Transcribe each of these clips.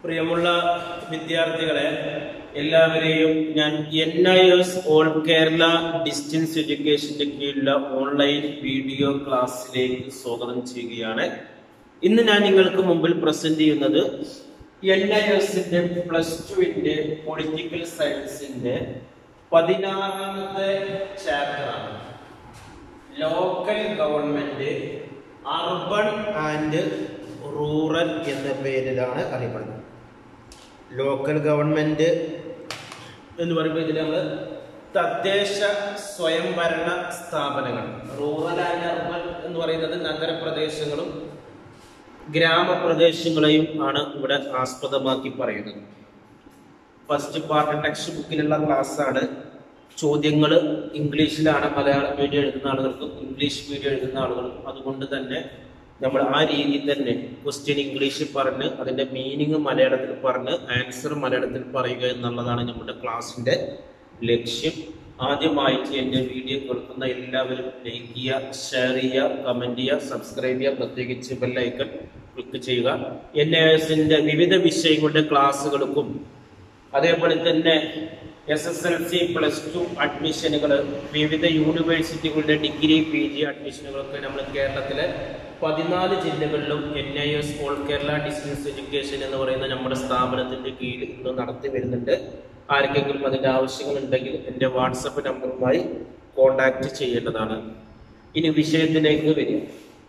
പ്രിയമുള്ള വിദ്യാർത്ഥികളെ എല്ലാവരെയും ഞാൻ N I S all Kerala distance എഡ്യൂക്കേഷന്റെ കീഴിലുള്ള ഓൺലൈൻ വീഡിയോ ക്ലാസ്സിലേക്ക് സ്വാഗതം ചെയ്യുകയാണ് ഇന്ന് ഞാൻ നിങ്ങൾക്ക് മുമ്പിൽ പ്രസന്റ് ചെയ്യുന്നത് എൻ ഐ എസിന്റെ പ്ലസ് ടുവിന്റെ പൊളിറ്റിക്കൽ സയൻസിന്റെ പതിനാറാമത്തെ ചാപ്റ്ററാണ് local government urban and rural എന്ന പേരിലാണ് അറിയപ്പെടുന്നത് ലോക്കൽ ഗവൺമെന്റ് എന്ന് പറയുമ്പോൾ ഇതിൽ നമ്മൾ തദ്ദേശ സ്വയംഭരണ സ്ഥാപനങ്ങൾ റൂറൽ ആൻഡ് അർബൻ എന്ന് പറയുന്നത് നഗരപ്രദേശങ്ങളും ഗ്രാമപ്രദേശങ്ങളെയും ആണ് ഇവിടെ ആസ്പദമാക്കി പറയുന്നത് ഫസ്റ്റ് പാർട്ട് ടെക്സ്റ്റ് ബുക്കിലുള്ള ക്ലാസ് ആണ് ചോദ്യങ്ങൾ ഇംഗ്ലീഷിലാണ് മലയാളം മീഡിയം എഴുതുന്ന ആളുകൾക്കും ഇംഗ്ലീഷ് മീഡിയം എഴുതുന്ന ആളുകൾക്കും അതുകൊണ്ട് തന്നെ നമ്മൾ ആ രീതിയിൽ തന്നെ ക്വസ്റ്റ്യൻ ഇംഗ്ലീഷിൽ പറഞ്ഞ് അതിന്റെ മീനിങ് മലയാളത്തിൽ പറഞ്ഞ് ആൻസർ മലയാളത്തിൽ പറയുക എന്നുള്ളതാണ് നമ്മുടെ ക്ലാസ്സിന്റെ ലക്ഷ്യം ആദ്യമായിട്ട് എൻ്റെ വീഡിയോ കേൾക്കുന്ന എല്ലാവരും ലൈക്ക് ചെയ്യുക ഷെയർ ചെയ്യുക കമന്റ് ചെയ്യുക സബ്സ്ക്രൈബ് ചെയ്യുക പ്രത്യേകിച്ച് ബെല്ലൈക്കൺ ക്ലിക്ക് ചെയ്യുക എൻ എസിന്റെ വിവിധ വിഷയങ്ങളുടെ ക്ലാസ്സുകൾക്കും അതേപോലെ തന്നെ S S L C plus two അഡ്മിഷനുകൾ വിവിധ യൂണിവേഴ്സിറ്റികളുടെ ഡിഗ്രി പി ജി അഡ്മിഷനുകളൊക്കെ നമ്മൾ കേരളത്തിലെ പതിനാല് ജില്ലകളിലും N I S all Kerala distance education എന്ന് പറയുന്ന നമ്മുടെ സ്ഥാപനത്തിന്റെ കീഴിൽ ഇന്ന് നടത്തി വരുന്നുണ്ട് ആർക്കെങ്കിലും അതിന്റെ ആവശ്യങ്ങൾ ഉണ്ടെങ്കിൽ എൻ്റെ വാട്സപ്പ് നമ്പറുമായി കോണ്ടാക്ട് ചെയ്യേണ്ടതാണ് ഇനി വിഷയത്തിലേക്ക് വരും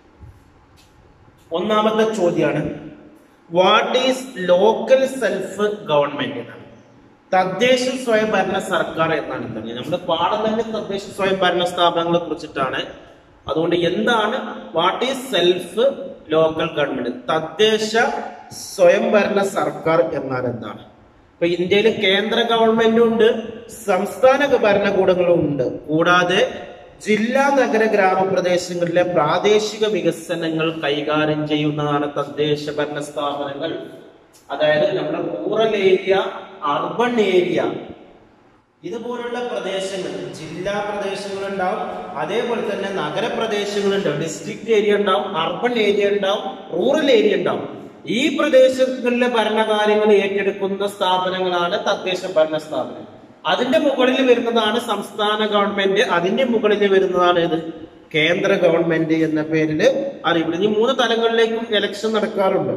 ഒന്നാമത്തെ ചോദ്യമാണ് what is local self government എന്നാണ് തദ്ദേശ സ്വയംഭരണ സർക്കാർ എന്നാണ് തന്നെ നമ്മുടെ പാഠം തന്നെ തദ്ദേശ സ്വയംഭരണ സ്ഥാപനങ്ങളെ കുറിച്ചിട്ടാണ് അതുകൊണ്ട് എന്താണ് what is self local government തദ്ദേശ സ്വയംഭരണ സർക്കാർ എന്നാൽ എന്താണ് ഇപ്പൊ ഇന്ത്യയിൽ കേന്ദ്ര ഗവൺമെന്റും ഉണ്ട് സംസ്ഥാന ഭരണകൂടങ്ങളും ഉണ്ട് കൂടാതെ ജില്ലാ നഗര ഗ്രാമപ്രദേശങ്ങളിലെ പ്രാദേശിക വികസനങ്ങൾ കൈകാര്യം ചെയ്യുന്നതാണ് തദ്ദേശ ഭരണ സ്ഥാപനങ്ങൾ അതായത് നമ്മുടെ റൂറൽ ഏരിയ അർബൺ ഏരിയ ഇതുപോലുള്ള പ്രദേശങ്ങൾ ജില്ലാ പ്രദേശങ്ങൾ ഉണ്ടാവും അതേപോലെ തന്നെ നഗരപ്രദേശങ്ങൾ ഉണ്ടാവും ഡിസ്ട്രിക്ട് ഏരിയ ഉണ്ടാവും അർബൺ ഏരിയ ഉണ്ടാവും റൂറൽ ഏരിയ ഉണ്ടാവും ഈ പ്രദേശങ്ങളിലെ ഭരണകാര്യങ്ങൾ ഏറ്റെടുക്കുന്ന സ്ഥാപനങ്ങളാണ് തദ്ദേശ ഭരണ സ്ഥാപനം അതിന്റെ മുകളിൽ വരുന്നതാണ് സംസ്ഥാന ഗവൺമെന്റ് അതിന്റെ മുകളിൽ വരുന്നതാണ് ഇത് കേന്ദ്ര ഗവൺമെന്റ് എന്ന പേരിൽ അറിയപ്പെടുന്നു ഈ മൂന്ന് തലങ്ങളിലേക്കും ഇലക്ഷൻ നടക്കാറുണ്ട്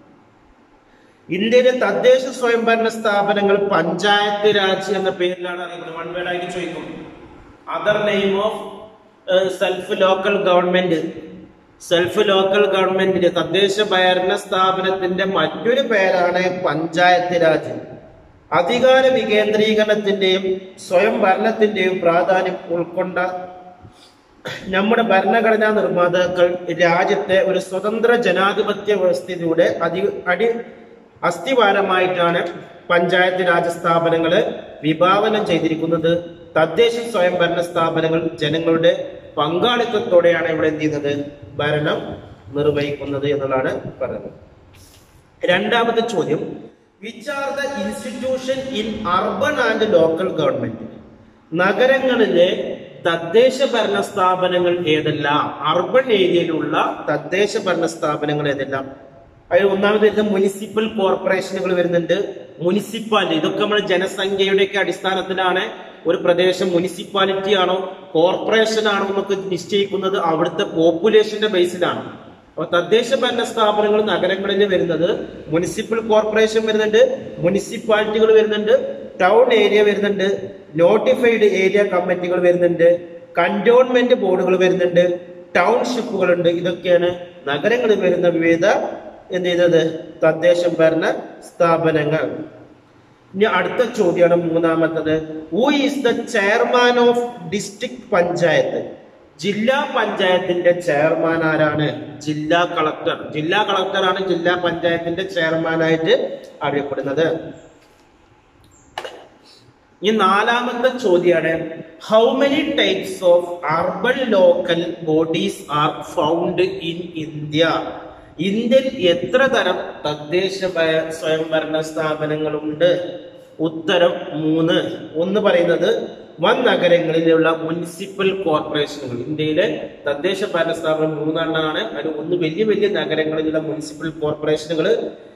ഇന്ത്യയിലെ തദ്ദേശ സ്വയംഭരണ സ്ഥാപനങ്ങൾ പഞ്ചായത്ത് രാജ് എന്ന പേരിലാണ് അറിയപ്പെടുന്നത് വൺ വേർഡ് ആയിട്ട് ചോദിക്കും other name of self local government self local ഗവൺമെന്റിന്റെ തദ്ദേശ ഭരണ സ്ഥാപനത്തിന്റെ മറ്റൊരു പേരാണ് പഞ്ചായത്ത് രാജ് അധികാര വികേന്ദ്രീകരണത്തിന്റെയും സ്വയം ഭരണത്തിന്റെയും പ്രാധാന്യം ഉൾക്കൊണ്ട നമ്മുടെ ഭരണഘടനാ നിർമ്മാതാക്കൾ രാജ്യത്തെ ഒരു സ്വതന്ത്ര ജനാധിപത്യ വ്യവസ്ഥയിലൂടെ അതി അടി അസ്ഥിവാരമായിട്ടാണ് പഞ്ചായത്ത് രാജ് സ്ഥാപനങ്ങളെ വിഭാവനം ചെയ്തിരിക്കുന്നത് തദ്ദേശ സ്വയംഭരണ സ്ഥാപനങ്ങൾ ജനങ്ങളുടെ പങ്കാളിത്തത്തോടെയാണ് ഇവിടെ എന്ത് ചെയ്യുന്നത് ഭരണം നിർവഹിക്കുന്നത് എന്നുള്ളതാണ് പറയുന്നത് രണ്ടാമത്തെ ചോദ്യം which are the institution in urban and local government നഗരങ്ങളിലെ തദ്ദേശ ഭരണ സ്ഥാപനങ്ങൾ ഏതെല്ലാം അർബൻ ഏരിയയിലുള്ള തദ്ദേശ ഭരണ സ്ഥാപനങ്ങൾ ഏതെല്ലാം അതിൽ ഒന്നാമത് വരുന്നത് മുനിസിപ്പൽ കോർപ്പറേഷനുകൾ വരുന്നുണ്ട് മുനിസിപ്പാലിറ്റി ഇതൊക്കെ നമ്മൾ ജനസംഖ്യയുടെയൊക്കെ അടിസ്ഥാനത്തിലാണ് ഒരു പ്രദേശം മുനിസിപ്പാലിറ്റി ആണോ കോർപ്പറേഷൻ ആണോ എന്നൊക്കെ നിശ്ചയിക്കുന്നത് അവിടുത്തെ പോപ്പുലേഷന്റെ ബേസിലാണ് അപ്പൊ തദ്ദേശ ഭരണ സ്ഥാപനങ്ങൾ നഗരങ്ങളിൽ വരുന്നത് മുനിസിപ്പൽ കോർപ്പറേഷൻ വരുന്നുണ്ട് മുനിസിപ്പാലിറ്റികൾ വരുന്നുണ്ട് ടൗൺ ഏരിയ വരുന്നുണ്ട് നോട്ടിഫൈഡ് ഏരിയ കമ്മിറ്റികൾ വരുന്നുണ്ട് കന്റോൺമെന്റ് ബോർഡുകൾ വരുന്നുണ്ട് ടൗൺഷിപ്പുകൾ ഉണ്ട് ഇതൊക്കെയാണ് നഗരങ്ങളിൽ വരുന്ന വിവിധ എന്ത് ചെയ്തത് തദ്ദേശ ഭരണ സ്ഥാപനങ്ങൾ ഇനി അടുത്ത ചോദ്യമാണ് മൂന്നാമത്തത് who is the chairman of district panchayat ജില്ലാ പഞ്ചായത്തിന്റെ ചെയർമാൻ ആരാണ് ജില്ലാ കളക്ടർ ജില്ലാ കളക്ടറാണ് ജില്ലാ പഞ്ചായത്തിന്റെ ചെയർമാനായിട്ട് അറിയപ്പെടുന്നത് ഈ നാലാമത്തെ ചോദ്യമാണ് how many types of urban local bodies are found in India ഇന്ത്യയിൽ എത്ര തരം തദ്ദേശ ഭയ- സ്വയംഭരണ സ്ഥാപനങ്ങളുണ്ട് ഉത്തരം മൂന്ന് ഒന്ന് പറയുന്നത് വൻ നഗരങ്ങളിലുള്ള മുനിസിപ്പൽ കോർപ്പറേഷനുകൾ ഇന്ത്യയിലെ തദ്ദേശ ഭരണ സ്ഥാപനം മൂന്നെണ്ണമാണ് അതിൽ ഒന്ന് വലിയ വലിയ നഗരങ്ങളിലുള്ള മുനിസിപ്പൽ കോർപ്പറേഷനുകൾ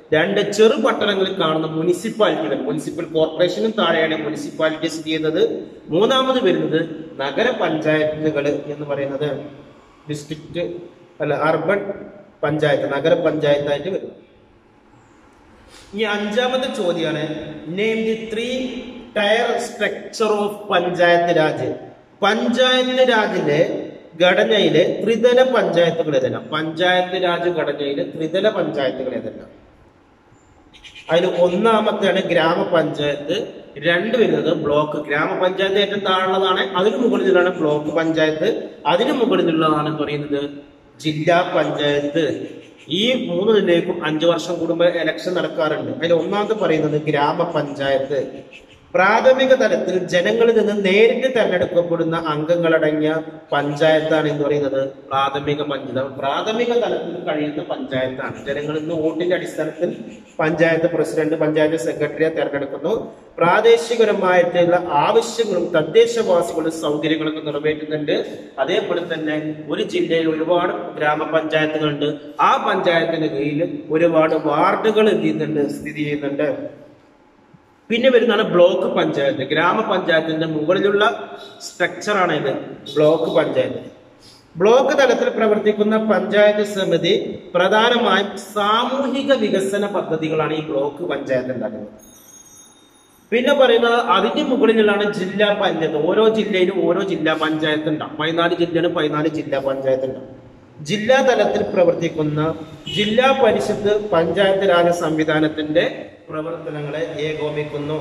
രണ്ട് ചെറു പട്ടണങ്ങളിൽ കാണുന്ന മുനിസിപ്പാലിറ്റികൾ മുനിസിപ്പൽ കോർപ്പറേഷനും താഴെയാണ് മുനിസിപ്പാലിറ്റി സ്ഥിതി ചെയ്യുന്നത് മൂന്നാമത് വരുന്നത് നഗരപഞ്ചായത്തുകൾ എന്ന് പറയുന്നത് ഡിസ്ട്രിക്ട് അല്ല അർബൻ പഞ്ചായത്ത് നഗരപഞ്ചായത്തായിട്ട് വരും ഇനി അഞ്ചാമത്തെ ചോദ്യമാണ് name the three tier structure of panchayat raj panchayat രാജിലെ ഘടനയിലെ ത്രിതല പഞ്ചായത്തുകൾ ഏതെല്ലാം പഞ്ചായത്ത് രാജ് ഘടനയിലെ ത്രിതല പഞ്ചായത്തുകൾ ഏതെല്ലാം അതിൽ ഒന്നാമത്തെയാണ് ഗ്രാമപഞ്ചായത്ത് രണ്ട് വരുന്നത് ബ്ലോക്ക് ഗ്രാമപഞ്ചായത്ത് ഏറ്റവും താഴുള്ളതാണ് അതിന് മുകളിലുള്ളതാണ് ബ്ലോക്ക് പഞ്ചായത്ത് അതിന് മുകളിലുള്ളതാണ് പറയുന്നത് ജില്ലാ പഞ്ചായത്ത് ഈ മൂന്നിലേക്കും അഞ്ചു വർഷം കൂടുമ്പോൾ ഇലക്ഷൻ നടക്കാറുണ്ട് അതിൽ ഒന്നാമത് പറയുന്നത് ഗ്രാമപഞ്ചായത്ത് പ്രാഥമിക തലത്തിൽ ജനങ്ങളിൽ നിന്ന് നേരിട്ട് തെരഞ്ഞെടുക്കപ്പെടുന്ന അംഗങ്ങളടങ്ങിയ പഞ്ചായത്താണ് എന്ന് പറയുന്നത് പ്രാഥമിക പഞ്ചായത്ത് പ്രാഥമിക തലത്തിൽ കഴിയുന്ന പഞ്ചായത്താണ് ജനങ്ങളിൽ നിന്ന് വോട്ടിന്റെ അടിസ്ഥാനത്തിൽ പഞ്ചായത്ത് പ്രസിഡന്റ് പഞ്ചായത്ത് സെക്രട്ടറിയെ തെരഞ്ഞെടുക്കുന്നു പ്രാദേശികപരമായിട്ടുള്ള ആവശ്യങ്ങളും തദ്ദേശവാസികളുടെ സൗകര്യങ്ങളൊക്കെ നിറവേറ്റുന്നുണ്ട് അതേപോലെ തന്നെ ഒരു ജില്ലയിൽ ഒരുപാട് ഗ്രാമപഞ്ചായത്തുകളുണ്ട് ആ പഞ്ചായത്തിന്റെ കീഴിൽ ഒരുപാട് വാർഡുകൾ എന്ത് ചെയ്യുന്നുണ്ട് സ്ഥിതി ചെയ്യുന്നുണ്ട് പിന്നെ വരുന്നതാണ് ബ്ലോക്ക് പഞ്ചായത്ത് ഗ്രാമപഞ്ചായത്തിന്റെ മുകളിലുള്ള സ്ട്രക്ചറാണ് ഇത് ബ്ലോക്ക് പഞ്ചായത്ത് ബ്ലോക്ക് തലത്തിൽ പ്രവർത്തിക്കുന്ന പഞ്ചായത്ത് സമിതി പ്രധാനമായും സാമൂഹിക വികസന പദ്ധതികളാണ് ഈ ബ്ലോക്ക് പഞ്ചായത്ത് ഉണ്ടാക്കുന്നത് പിന്നെ പറയുന്നത് അതിന്റെ മുകളിലാണ് ജില്ലാ പഞ്ചായത്ത് ഓരോ ജില്ലയിലും ഓരോ ജില്ലാ പഞ്ചായത്ത് ഉണ്ടാവും പതിനാല് ജില്ലയാണ് പതിനാല് ജില്ലാ പഞ്ചായത്ത് ഉണ്ടാവും ജില്ലാ തലത്തിൽ പ്രവർത്തിക്കുന്ന ജില്ലാ പരിഷത്ത് പഞ്ചായത്ത് രാജ് സംവിധാനത്തിന്റെ പ്രവർത്തനങ്ങളെ ഏകോപിക്കുന്നു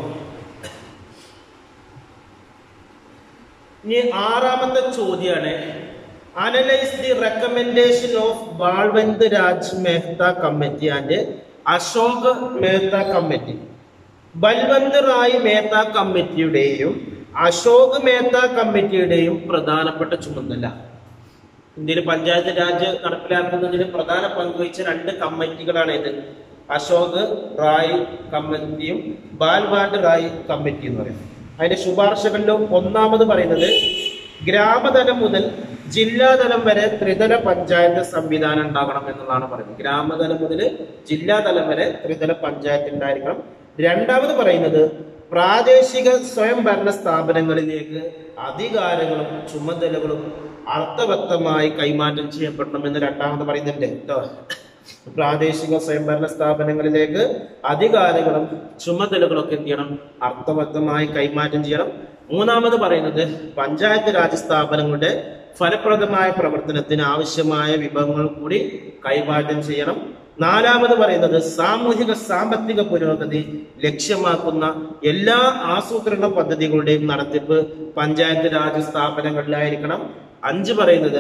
ഇനി ആറാമത്തെ ചോദ്യമാണ് analyse the recommendation of Balwant Raj Mehta committee and Ashok Mehta committee Balwant Rai Mehta കമ്മിറ്റിയുടെയും അശോക് മേത്ത കമ്മിറ്റിയുടെയും പ്രധാനപ്പെട്ട ചുമതല ഇന്ത്യയിൽ പഞ്ചായത്ത് രാജ് നടപ്പിലാക്കുന്നതിൽ പ്രധാന പങ്കുവഹിച്ച രണ്ട് കമ്മിറ്റികളാണ് ഇത് അശോക് റായ് കമ്മിറ്റിയും ബാൽവാഡ് റായ് കമ്മിറ്റി എന്ന് പറയുന്നത് അതിന്റെ ശുപാർശകളിലും ഒന്നാമത് പറയുന്നത് ഗ്രാമതലം മുതൽ ജില്ലാതലം വരെ ത്രിതല പഞ്ചായത്ത് സംവിധാനം ഉണ്ടാകണം എന്നുള്ളതാണ് പറയുന്നത് ഗ്രാമതലം മുതൽ ജില്ലാതലം വരെ ത്രിതല പഞ്ചായത്ത് ഉണ്ടായിരിക്കണം രണ്ടാമത് പറയുന്നത് പ്രാദേശിക സ്വയംഭരണ സ്ഥാപനങ്ങളിലേക്ക് അധികാരങ്ങളും ചുമതലകളും അർത്ഥവത്തമായി കൈമാറ്റം ചെയ്യപ്പെടണമെന്ന് രണ്ടാമത് പറയുന്നുണ്ട് കേട്ടോ പ്രാദേശിക സ്വയംഭരണ സ്ഥാപനങ്ങളിലേക്ക് അധികാരങ്ങളും ചുമതലകളും ഒക്കെ എന്ത് ചെയ്യണം അർത്ഥവത്തമായി കൈമാറ്റം ചെയ്യണം മൂന്നാമത് പറയുന്നത് പഞ്ചായത്ത് രാജ് സ്ഥാപനങ്ങളുടെ ഫലപ്രദമായ പ്രവർത്തനത്തിന് ആവശ്യമായ വിഭവങ്ങൾ കൂടി കൈമാറ്റം ചെയ്യണം നാലാമത് പറയുന്നത് സാമൂഹിക സാമ്പത്തിക പുരോഗതി ലക്ഷ്യമാക്കുന്ന എല്ലാ ആസൂത്രണ പദ്ധതികളുടെയും നടത്തിപ്പ് പഞ്ചായത്ത് രാജ് സ്ഥാപനങ്ങളിലായിരിക്കണം അഞ്ച് പറയുന്നത്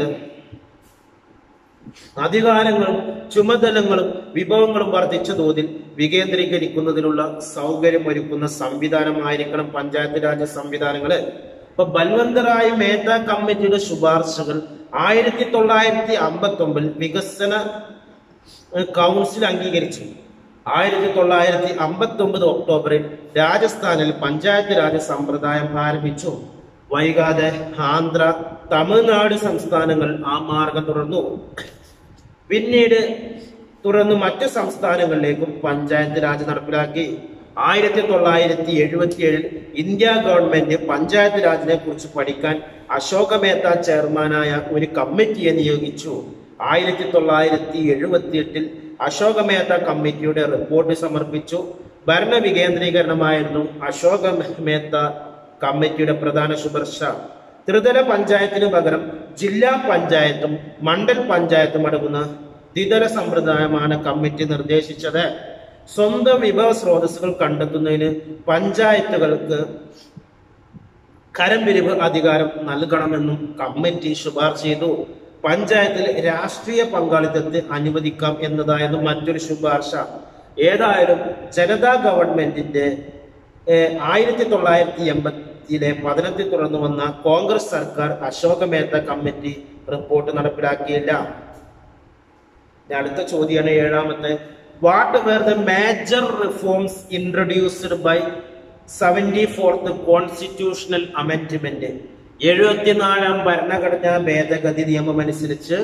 അധികാരങ്ങളും ചുമതലകളും വിഭവങ്ങളും വർദ്ധിച്ച തോതിൽ വികേന്ദ്രീകരിക്കുന്നതിനുള്ള സൗകര്യമൊരുക്കുന്ന സംവിധാനമായിരിക്കണം പഞ്ചായത്ത് രാജ് സംവിധാനങ്ങള് ഇപ്പൊ ബൽവന്തറായ മേത്ത കമ്മിറ്റിയുടെ ശുപാർശകൾ ആയിരത്തി തൊള്ളായിരത്തി അമ്പത്തി ഒമ്പതിൽ വികസന ഏഹ്, കൗൺസിൽ അംഗീകരിച്ചു ആയിരത്തി തൊള്ളായിരത്തി അമ്പത്തി ഒമ്പത് ഒക്ടോബറിൽ രാജസ്ഥാനിൽ പഞ്ചായത്ത് രാജ് സമ്പ്രദായം ആരംഭിച്ചു വൈകാതെ ആന്ധ്ര തമിഴ്നാട് സംസ്ഥാനങ്ങൾ ആ മാർഗം തുടർന്നു പിന്നീട് തുടർന്ന് മറ്റു സംസ്ഥാനങ്ങളിലേക്കും പഞ്ചായത്ത് രാജ് നടപ്പിലാക്കി ആയിരത്തി തൊള്ളായിരത്തി എഴുപത്തി ഏഴിൽ ഇന്ത്യ ഗവൺമെന്റ് പഞ്ചായത്ത് രാജിനെ കുറിച്ച് പഠിക്കാൻ അശോക മേത്ത ചെയർമാനായ ഒരു കമ്മിറ്റിയെ നിയോഗിച്ചു ആയിരത്തി തൊള്ളായിരത്തി എഴുപത്തി എട്ടിൽ അശോക മേത്ത കമ്മിറ്റിയുടെ റിപ്പോർട്ട് സമർപ്പിച്ചു ഭരണ വികേന്ദ്രീകരണമായിരുന്നു അശോക മേത്ത കമ്മിറ്റിയുടെ പ്രധാന ശുപാർശ ത്രിതല പഞ്ചായത്തിന് പകരം ജില്ലാ പഞ്ചായത്തും മണ്ഡൽ പഞ്ചായത്തും അടങ്ങുന്ന ദ്വിതല സമ്പ്രദായമാണ് കമ്മിറ്റി നിർദ്ദേശിച്ചത് സ്വന്തം വിഭവ സ്രോതസ്സുകൾ കണ്ടെത്തുന്നതിന് പഞ്ചായത്തുകൾക്ക് കരംപിരിവ് അധികാരം നൽകണമെന്നും കമ്മിറ്റി ശുപാർശ ചെയ്തു പഞ്ചായത്തിൽ രാഷ്ട്രീയ പങ്കാളിത്തത്തെ അനുവദിക്കാം എന്നതായിരുന്നു മറ്റൊരു ശുപാർശ ഏതായാലും ജനതാ ഗവൺമെന്റിന്റെ ആയിരത്തി തൊള്ളായിരത്തി എൺപത്തിലെ പതനത്തെ തുടർന്ന് വന്ന കോൺഗ്രസ് സർക്കാർ അശോക മേത്ത കമ്മിറ്റി റിപ്പോർട്ട് നടപ്പിലാക്കിയില്ല ഇനി അടുത്ത ചോദ്യമാണ് ഏഴാമത്തെ what were the major reforms introduced by seventy fourth constitutional amendment എഴുപത്തിനാലാം ഭരണഘടനാ ഭേദഗതി നിയമം അനുസരിച്ച്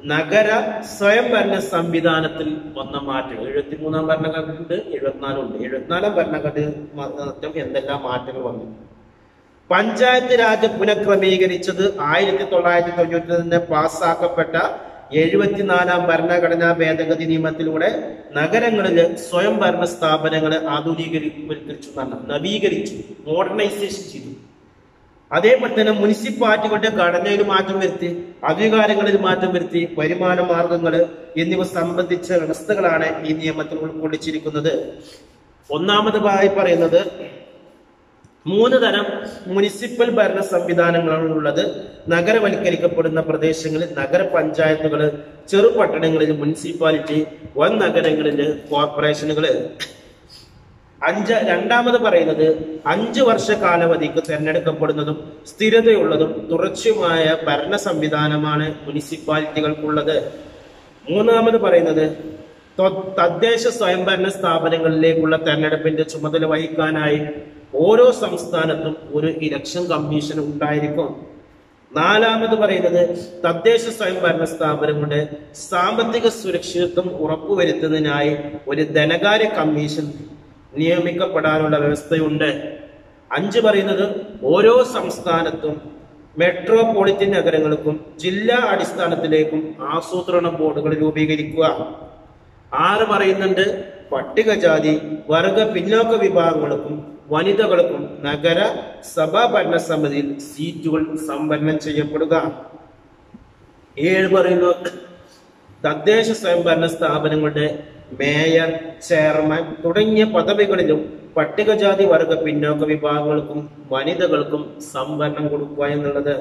നഗര സ്വയംഭരണ സംവിധാനത്തിൽ വന്ന മാറ്റം എഴുപത്തി മൂന്നാം ഭരണഘടനയുണ്ട് എഴുപത്തിനാലും ഉണ്ട് എഴുപത്തിനാലാം ഭരണഘടന മാറ്റം എന്തെല്ലാം മാറ്റങ്ങൾ വന്നു പഞ്ചായത്ത് രാജ് പുനഃക്രമീകരിച്ചത് ആയിരത്തി തൊള്ളായിരത്തി തൊണ്ണൂറ്റി തന്നെ പാസ്സാക്കപ്പെട്ട എഴുപത്തിനാലാം ഭരണഘടനാ ഭേദഗതി നിയമത്തിലൂടെ നഗരങ്ങളിലെ സ്വയം ഭരണ സ്ഥാപനങ്ങളെ ആധുനീകരിച്ചു എന്നാണ് നവീകരിച്ചു മോഡേണൈസേഷൻ ചെയ്തു അതേപോലെ തന്നെ മുനിസിപ്പാലിറ്റികളുടെ ഘടനയിൽ മാറ്റം വരുത്തി അധികാരങ്ങളിൽ മാറ്റം വരുത്തി വരുമാന മാർഗങ്ങൾ എന്നിവ സംബന്ധിച്ച വ്യവസ്ഥകളാണ് ഈ നിയമത്തിൽ ഉൾക്കൊള്ളിച്ചിരിക്കുന്നത് ഒന്നാമതായി പറയുന്നത് മൂന്ന് തരം മുനിസിപ്പൽ ഭരണ സംവിധാനങ്ങളാണ് ഉള്ളത് നഗരവൽക്കരിക്കപ്പെടുന്ന പ്രദേശങ്ങളിൽ നഗരപഞ്ചായത്തുകൾ ചെറുപട്ടണങ്ങളിൽ മുനിസിപ്പാലിറ്റി വൻ നഗരങ്ങളിൽ കോർപ്പറേഷനുകൾ അഞ്ച് രണ്ടാമത് പറയുന്നത് അഞ്ച് വർഷ കാലാവധിക്ക് തിരഞ്ഞെടുക്കപ്പെടുന്നതും സ്ഥിരതയുള്ളതും തുടർച്ചയുമായ ഭരണ സംവിധാനമാണ് മുനിസിപ്പാലിറ്റികൾക്കുള്ളത് മൂന്നാമത് പറയുന്നത് ത- തദ്ദേശ സ്വയംഭരണ സ്ഥാപനങ്ങളിലേക്കുള്ള തെരഞ്ഞെടുപ്പിന്റെ ചുമതല വഹിക്കാനായി ഓരോ സംസ്ഥാനത്തും ഒരു ഇലക്ഷൻ കമ്മീഷൻ ഉണ്ടായിരിക്കും നാലാമത് പറയുന്നത് തദ്ദേശ സ്വയംഭരണ സ്ഥാപനങ്ങളുടെ സാമ്പത്തിക സുരക്ഷിതത്വം ഉറപ്പുവരുത്തുന്നതിനായി ഒരു ധനകാര്യ കമ്മീഷൻ നിയമിക്കപ്പെടാനുള്ള വ്യവസ്ഥയുണ്ട് അഞ്ച് പറയുന്നത് ഓരോ സംസ്ഥാനത്തും മെട്രോപൊളിറ്റൻ നഗരങ്ങൾക്കും ജില്ലാ അടിസ്ഥാനത്തിലേക്കും ആസൂത്രണ ബോർഡുകൾ രൂപീകരിക്കുക ആറ് പറയുന്നുണ്ട് പട്ടികജാതി വർഗ പിന്നോക്ക വിഭാഗങ്ങൾക്കും വനിതകൾക്കും നഗര സഭാ ഭരണസമിതിയിൽ സീറ്റുകൾ സംവരണം ചെയ്യപ്പെടുക ഏഴ് പറയുന്നു തദ്ദേശ സ്വയംഭരണ സ്ഥാപനങ്ങളുടെ മേയർ ചെയർമാൻ തുടങ്ങിയ പദവികളിലും പട്ടികജാതി വർഗ പിന്നോക്ക വിഭാഗങ്ങൾക്കും വനിതകൾക്കും സംവരണം കൊടുക്കുക എന്നുള്ളത്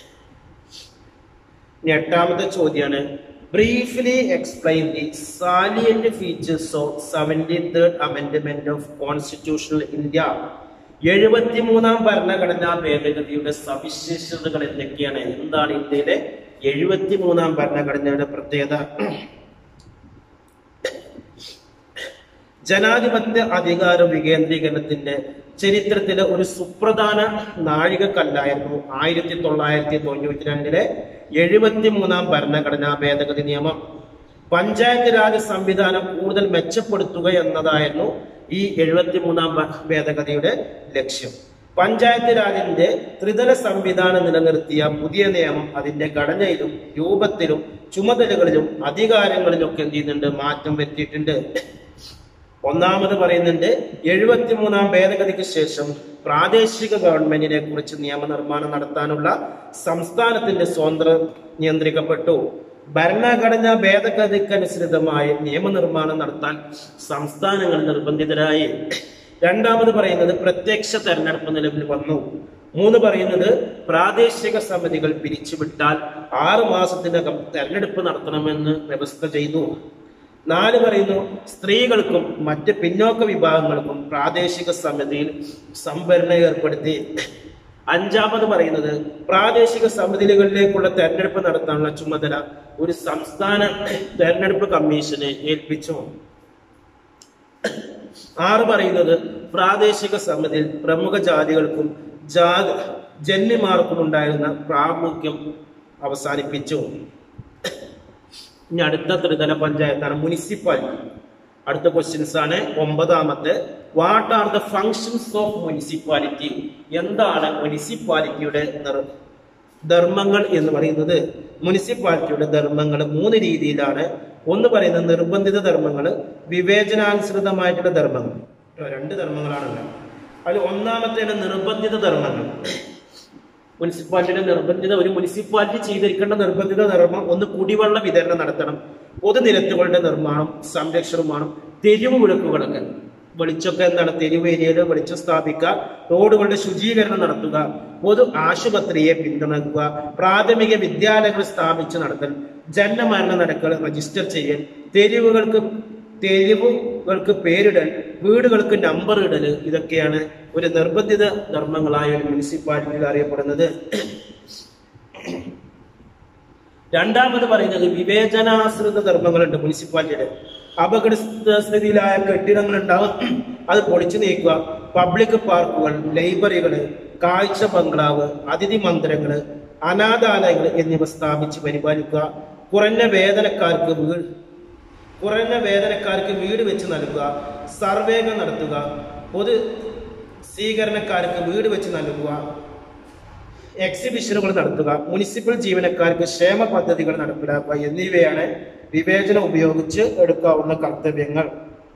ഇനി എട്ടാമത്തെ ചോദ്യമാണ് briefly explain the salient features of seventy third amendment of constitutional India എഴുപത്തിമൂന്നാം ഭരണഘടനാ ഭേദഗതിയുടെ സവിശേഷതകൾ എന്തൊക്കെയാണ് എന്താണ് ഇന്ത്യയിലെ എഴുപത്തിമൂന്നാം ഭരണഘടനയുടെ പ്രത്യേകത ജനാധിപത്യ അധികാര വികേന്ദ്രീകരണത്തിന്റെ ചരിത്രത്തിലെ ഒരു സുപ്രധാന നാഴികക്കല്ലായിരുന്നു ആയിരത്തി തൊള്ളായിരത്തി തൊണ്ണൂറ്റി രണ്ടിലെ എഴുപത്തിമൂന്നാം ഭരണഘടനാ ഭേദഗതി നിയമം പഞ്ചായത്ത് രാജ് സംവിധാനം കൂടുതൽ മെച്ചപ്പെടുത്തുക എന്നതായിരുന്നു ഈ എഴുപത്തിമൂന്നാം ഭ- ഭേദഗതിയുടെ ലക്ഷ്യം പഞ്ചായത്ത് രാജിന്റെ ത്രിതല സംവിധാനം നിലനിർത്തിയ പുതിയ നിയമം അതിന്റെ ഘടനയിലും രൂപത്തിലും ചുമതലകളിലും അധികാരങ്ങളിലും ഒക്കെ എന്ത് ചെയ്യുന്നുണ്ട് മാറ്റം വരുത്തിയിട്ടുണ്ട് ഒന്നാമത് പറയുന്നുണ്ട് എഴുപത്തിമൂന്നാം ഭേദഗതിക്ക് ശേഷം പ്രാദേശിക ഗവൺമെന്റിനെ കുറിച്ച് നിയമനിർമ്മാണം നടത്താനുള്ള സംസ്ഥാനത്തിന്റെ സ്വാതന്ത്ര്യം നിയന്ത്രിക്കപ്പെട്ടു ഭരണഘടനാ ഭേദഗതിക്കനുസൃതമായി നിയമനിർമ്മാണം നടത്താൻ സംസ്ഥാനങ്ങൾ നിർബന്ധിതരായി രണ്ടാമത് പറയുന്നത് പ്രത്യക്ഷ തെരഞ്ഞെടുപ്പ് നിലവിൽ വന്നു മൂന്ന് പറയുന്നത് പ്രാദേശിക സമിതികൾ പിരിച്ചുവിട്ടാൽ ആറ് മാസത്തിനകം തെരഞ്ഞെടുപ്പ് നടത്തണമെന്ന് വ്യവസ്ഥ ചെയ്തു നാല് പറയുന്നു സ്ത്രീകൾക്കും മറ്റ് പിന്നോക്ക വിഭാഗങ്ങൾക്കും പ്രാദേശിക സമിതിയിൽ സംവരണം ഏർപ്പെടുത്തി അഞ്ചാമത് പറയുന്നത് പ്രാദേശിക സമിതികളിലേക്കുള്ള തെരഞ്ഞെടുപ്പ് നടത്താനുള്ള ചുമതല ഒരു സംസ്ഥാന തെരഞ്ഞെടുപ്പ് കമ്മീഷനെ ഏൽപ്പിച്ചു ആറ് പറയുന്നത് പ്രാദേശിക സമിതിയിൽ പ്രമുഖ ജാതികൾക്കും ജാതി ജന്മിമാർക്കും ഉണ്ടായിരുന്ന പ്രാമുഖ്യം അവസാനിപ്പിച്ചു ഇനി അടുത്ത ത്രിതല പഞ്ചായത്താണ് മുനിസിപ്പാലിറ്റി അടുത്ത ക്വസ്റ്റ്യൻസ് ആണ് ഒമ്പതാമത്തെ what are the functions of municipality എന്താണ് മുനിസിപ്പാലിറ്റിയുടെ നിർ- ധർമ്മങ്ങൾ എന്ന് പറയുന്നത് മുനിസിപ്പാലിറ്റിയുടെ ധർമ്മങ്ങൾ മൂന്ന് രീതിയിലാണ് ഒന്ന് പറയുന്നത് നിർബന്ധിത ധർമ്മങ്ങൾ വിവേചനാനുസൃതമായിട്ടുള്ള ധർമ്മങ്ങൾ രണ്ട് ധർമ്മങ്ങളാണല്ലോ അതിൽ ഒന്നാമത്തേണ് നിർബന്ധിത ധർമ്മങ്ങൾ മുനിസിപ്പാലിറ്റിയുടെ നിർബന്ധിത ഒരു മുനിസിപ്പാലിറ്റി ചെയ്തിരിക്കേണ്ട നിർബന്ധിത ധർമ്മം ഒന്ന് കുടിവെള്ള വിതരണം നടത്തണം പൊതുനിരത്തുകളുടെ നിർമ്മാണം സംരക്ഷണമാണ് തെരുവ് വിളക്കുകളൊക്കെ വെളിച്ചൊക്കെ എന്താണ് തെരുവ് ഏരിയയിൽ വെളിച്ചം സ്ഥാപിക്കുക റോഡുകളുടെ ശുചീകരണം നടത്തുക പൊതു ആശുപത്രിയെ പിന്തുണക്കുക പ്രാഥമിക വിദ്യാലയങ്ങൾ സ്ഥാപിച്ച് നടത്തൽ ജനമരണ നിരക്കുകൾ രജിസ്റ്റർ ചെയ്യൽ തെരുവുകൾക്ക് തെരുവുകൾക്ക് പേരിടൽ വീടുകൾക്ക് നമ്പർ ഇടൽ ഇതൊക്കെയാണ് ഒരു നിർബന്ധിത ധർമ്മങ്ങളായ ഒരു മുനിസിപ്പാലിറ്റിയിൽ അറിയപ്പെടുന്നത് രണ്ടാമത് പറയുന്നത് വിവേചനാശ്രിത ധർമ്മങ്ങളുണ്ട് മുനിസിപ്പാലിറ്റിയുടെ അപകട സ്ഥിതിയിലായ കെട്ടിടങ്ങൾ ഉണ്ടാവും അത് പൊളിച്ചു നീക്കുക പബ്ലിക് പാർക്കുകൾ ലൈബ്രറികൾ കാഴ്ച ബംഗ്ലാവ് അതിഥി മന്ദിരങ്ങൾ അനാഥാലയങ്ങൾ എന്നിവ സ്ഥാപിച്ച് പരിപാലിക്കുക കുറഞ്ഞ വേതനക്കാർക്ക് വീട് കുറഞ്ഞ വേതനക്കാർക്ക് വീട് വെച്ച് നൽകുക സർവേകൾ നടത്തുക പൊതു സ്വീകരണക്കാർക്ക് വീട് വെച്ച് നൽകുക എക്സിബിഷനുകൾ നടത്തുക മുനിസിപ്പൽ ജീവനക്കാർക്ക് ക്ഷേമ പദ്ധതികൾ നടപ്പിലാക്കുക എന്നിവയാണ് വിവേചനം ഉപയോഗിച്ച് എടുക്കാവുന്ന കർത്തവ്യങ്ങൾ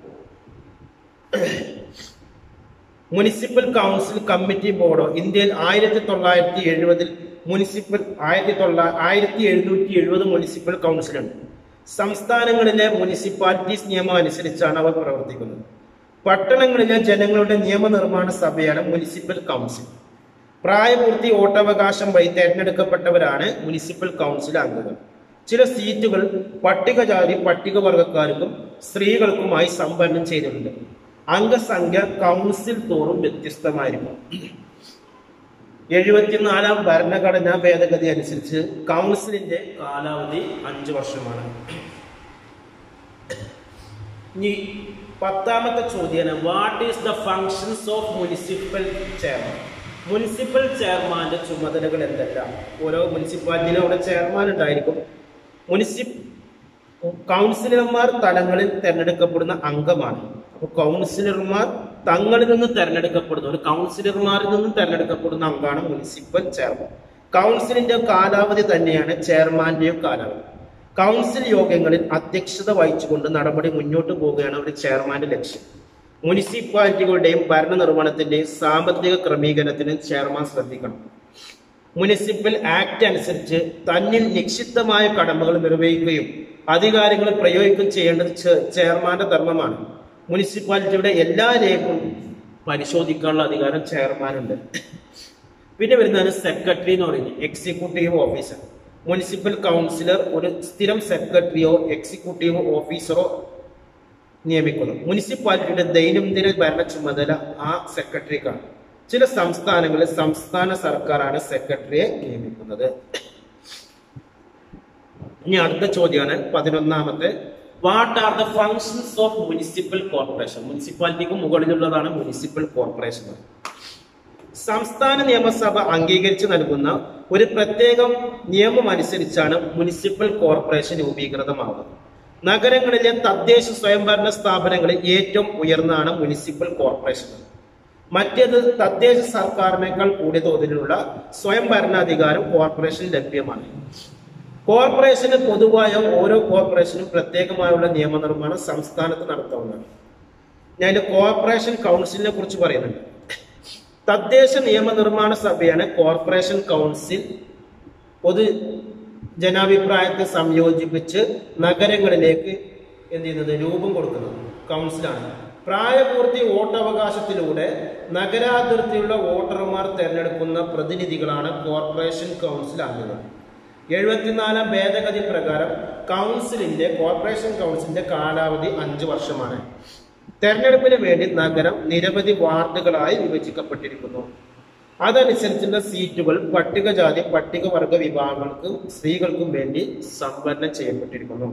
മുനിസിപ്പൽ കൗൺസിൽ കമ്മിറ്റി ബോർഡോ ഇന്ത്യയിൽ ആയിരത്തി തൊള്ളായിരത്തി എഴുപതിൽ മുനിസിപ്പൽ ആയിരത്തി തൊള്ളാ ആയിരത്തി എഴുന്നൂറ്റി എഴുപത് മുനിസിപ്പൽ കൗൺസിലുണ്ട് സംസ്ഥാനങ്ങളിലെ മുനിസിപ്പാലിറ്റീസ് നിയമം അനുസരിച്ചാണ് അവ പ്രവർത്തിക്കുന്നത് പട്ടണങ്ങളിലെ ജനങ്ങളുടെ നിയമനിർമ്മാണ സഭയാണ് മുനിസിപ്പൽ കൗൺസിൽ പ്രായപൂർത്തി വോട്ടവകാശം വഴി തെരഞ്ഞെടുക്കപ്പെട്ടവരാണ് മുനിസിപ്പൽ കൗൺസിൽ അംഗങ്ങൾ ചില സീറ്റുകൾ പട്ടികജാതി പട്ടികവർഗക്കാർക്കും സ്ത്രീകൾക്കുമായി സംവരണം ചെയ്തിട്ടുണ്ട് അംഗസംഖ്യ കൗൺസിൽ തോറും വ്യത്യസ്തമായിരിക്കും എഴുപത്തിനാലാം ഭരണഘടനാ ഭേദഗതി അനുസരിച്ച് കൗൺസിലിന്റെ കാലാവധി അഞ്ചു വർഷമാണ് ഇനി പത്താമത്തെ ചോദ്യമാണ് what is the functions of municipal chairman municipal ചെയർമാന്റെ ചുമതലകൾ എന്തെല്ലാം ഓരോ മുനിസിപ്പാലിറ്റിയിലും അവിടെ ചെയർമാൻ ഉണ്ടായിരിക്കും മുനിസിപ്പ് കൗൺസിലർമാർ തലങ്ങളിൽ തെരഞ്ഞെടുക്കപ്പെടുന്ന അംഗമാണ് അപ്പോൾ കൗൺസിലർമാർ തങ്ങളിൽ നിന്ന് തെരഞ്ഞെടുക്കപ്പെടുന്ന ഒരു കൗൺസിലർമാരിൽ നിന്നും തെരഞ്ഞെടുക്കപ്പെടുന്ന അംഗമാണ് മുനിസിപ്പൽ ചെയർമാൻ കൗൺസിലിന്റെ കാലാവധി തന്നെയാണ് ചെയർമാന്റെയും കാലാവധി കൗൺസിൽ യോഗങ്ങളിൽ അധ്യക്ഷത വഹിച്ചുകൊണ്ട് നടപടി മുന്നോട്ട് പോവുകയാണ് ഒരു ചെയർമാന്റെ ലക്ഷ്യം മുനിസിപ്പാലിറ്റികളുടെയും ഭരണനിർവഹണത്തിന്റെയും സാമ്പത്തിക ക്രമീകരണത്തിന് ചെയർമാൻ ശ്രദ്ധിക്കണം മുനിസിപ്പൽ ആക്ട് അനുസരിച്ച് തന്നിൽ നിക്ഷിപ്തമായ കടമകൾ നിർവഹിക്കുകയും അധികാരങ്ങൾ പ്രയോഗിക്കുകയും ചെയ്യേണ്ടത് ചെ- ചെയർമാന്റെ ധർമ്മമാണ് മുനിസിപ്പാലിറ്റിയുടെ എല്ലാ രേഖകളും പരിശോധിക്കാനുള്ള അധികാരം ചെയർമാനുണ്ട് പിന്നെ വരുന്നതാണ് സെക്രട്ടറി എന്ന് പറയുന്നത് എക്സിക്യൂട്ടീവ് ഓഫീസർ മുനിസിപ്പൽ കൗൺസിലർ ഒരു സ്ഥിരം സെക്രട്ടറിയോ എക്സിക്യൂട്ടീവ് ഓഫീസറോ നിയമിക്കുന്നു മുനിസിപ്പാലിറ്റിയുടെ ദൈനംദിന ഭരണ ചുമതല ആ സെക്രട്ടറിക്കാണ് ചില സംസ്ഥാനങ്ങളിൽ സംസ്ഥാന സർക്കാരാണ് സെക്രട്ടറിയെ നിയമിക്കുന്നത് ഇനി അടുത്ത ചോദ്യമാണ് പതിനൊന്നാമത്തെ what are the functions of municipal corporation മുനിസിപ്പാലിറ്റിക്ക് മുകളിലുള്ളതാണ് മുനിസിപ്പൽ കോർപ്പറേഷൻ സംസ്ഥാന നിയമസഭ അംഗീകരിച്ചു നൽകുന്ന ഒരു പ്രത്യേക നിയമം അനുസരിച്ചാണ് മുനിസിപ്പൽ കോർപ്പറേഷൻ രൂപീകൃതമാകുന്നത് നഗരങ്ങളിലെ തദ്ദേശ സ്വയംഭരണ സ്ഥാപനങ്ങളിൽ ഏറ്റവും ഉയർന്നതാണ് മുനിസിപ്പൽ കോർപ്പറേഷൻ മറ്റേത് തദ്ദേശ സർക്കാരിനേക്കാൾ കൂടിയ തോതിലുള്ള സ്വയംഭരണാധികാരം കോർപ്പറേഷൻ ലഭ്യമാണ് കോർപ്പറേഷന് പൊതുവായ ഓരോ കോർപ്പറേഷനും പ്രത്യേകമായുള്ള നിയമനിർമ്മാണം സംസ്ഥാനത്ത് നടത്താവുന്നതാണ് ഞാൻ കോർപ്പറേഷൻ കൗൺസിലിനെ കുറിച്ച് പറയുന്നുണ്ട് തദ്ദേശ നിയമനിർമ്മാണ സഭയാണ് കോർപ്പറേഷൻ കൗൺസിൽ പൊതു ജനാഭിപ്രായത്തെ സംയോജിപ്പിച്ച് നഗരങ്ങളിലേക്ക് എന്ത് ചെയ്യുന്നത് രൂപം കൊടുക്കുന്നത് കൗൺസിലാണ് പ്രായപൂർത്തി വോട്ടവകാശത്തിലൂടെ നഗരാതിർത്തിയുള്ള വോട്ടർമാർ തെരഞ്ഞെടുക്കുന്ന പ്രതിനിധികളാണ് കോർപ്പറേഷൻ കൗൺസിൽ അംഗങ്ങൾ എഴുപത്തിനാലാം ഭേദഗതി പ്രകാരം കൗൺസിലിന്റെ കോർപ്പറേഷൻ കൗൺസിലിന്റെ കാലാവധി അഞ്ചു വർഷമാണ് തെരഞ്ഞെടുപ്പിന് വേണ്ടി നഗരം നിരവധി വാർഡുകളായി വിഭജിക്കപ്പെട്ടിരിക്കുന്നു അതനുസരിച്ചുള്ള സീറ്റുകൾ പട്ടികജാതി പട്ടികവർഗ വിഭാഗങ്ങൾക്കും സ്ത്രീകൾക്കും വേണ്ടി സംവരണം ചെയ്യപ്പെട്ടിരിക്കുന്നു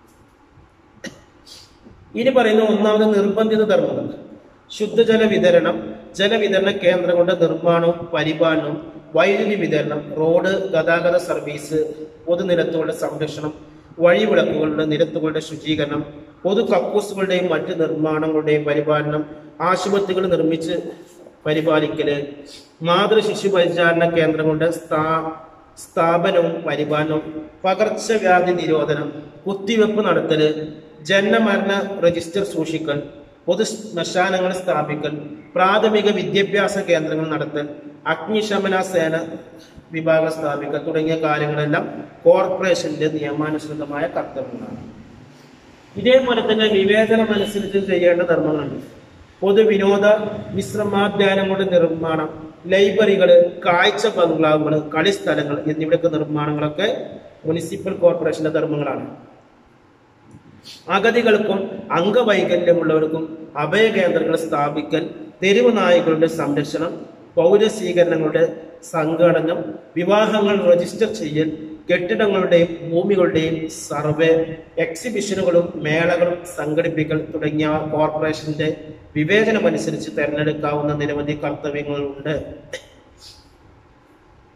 ഇനി പറയുന്ന ഒന്നാമത് നിർബന്ധിത ധർമ്മങ്ങൾ ശുദ്ധജല വിതരണം ജലവിതരണ കേന്ദ്രങ്ങളുടെ നിർമ്മാണവും പരിപാലനവും വൈദ്യുതി വിതരണം റോഡ് ഗതാഗത സർവീസ് പൊതുനിരത്തുകളുടെ സംരക്ഷണം വഴിവിളക്കുകളുടെ നിരത്തുകളുടെ ശുചീകരണം പൊതു കക്കൂസുകളുടെയും മറ്റ് നിർമ്മാണങ്ങളുടെയും പരിപാലനം ആശുപത്രികൾ നിർമ്മിച്ച് പരിപാലിക്കല് മാതൃ ശിശു പരിചാരണ കേന്ദ്രങ്ങളുടെ സ്ഥാ സ്ഥാപനവും പരിപാലനവും പകർച്ചവ്യാധി നിരോധനം കുത്തിവെപ്പ് നടത്തല് ജനനമരണ രജിസ്റ്റർ സൂക്ഷിക്കൽ പൊതു ശ്മശാനങ്ങൾ സ്ഥാപിക്കൽ പ്രാഥമിക വിദ്യാഭ്യാസ കേന്ദ്രങ്ങൾ നടത്തൽ അഗ്നിശമന സേന വിഭാഗം സ്ഥാപിക്കൽ തുടങ്ങിയ കാര്യങ്ങളെല്ലാം കോർപ്പറേഷന്റെ നിയമാനുസൃതമായ കർത്തവ്യങ്ങളാണ് ഇതേപോലെ തന്നെ വിവേചനം അനുസരിച്ച് ചെയ്യേണ്ട ധർമ്മങ്ങളുണ്ട് പൊതുവിനോദ വിശ്രമാധ്യാനങ്ങളുടെ നിർമ്മാണം ലൈബ്രറികള് കാഴ്ച ബംഗ്ലാവുകൾ കളിസ്ഥലങ്ങൾ എന്നിവിടൊക്കെ നിർമ്മാണങ്ങളൊക്കെ മുനിസിപ്പൽ കോർപ്പറേഷന്റെ ധർമ്മങ്ങളാണ് അഗതികൾക്കും അംഗവൈകല്യമുള്ളവർക്കും അഭയകേന്ദ്രങ്ങൾ സ്ഥാപിക്കൽ തെരുവ് നായകളുടെ സംരക്ഷണം പൗരസ്വീകരണങ്ങളുടെ സംഘടനം വിവാഹങ്ങൾ രജിസ്റ്റർ ചെയ്യൽ കെട്ടിടങ്ങളുടെയും ഭൂമികളുടെയും സർവേ എക്സിബിഷനുകളും മേളകളും സംഘടിപ്പിക്കൽ തുടങ്ങിയ കോർപ്പറേഷന്റെ വിവേചനമനുസരിച്ച് തെരഞ്ഞെടുക്കാവുന്ന നിരവധി കർത്തവ്യങ്ങളുണ്ട്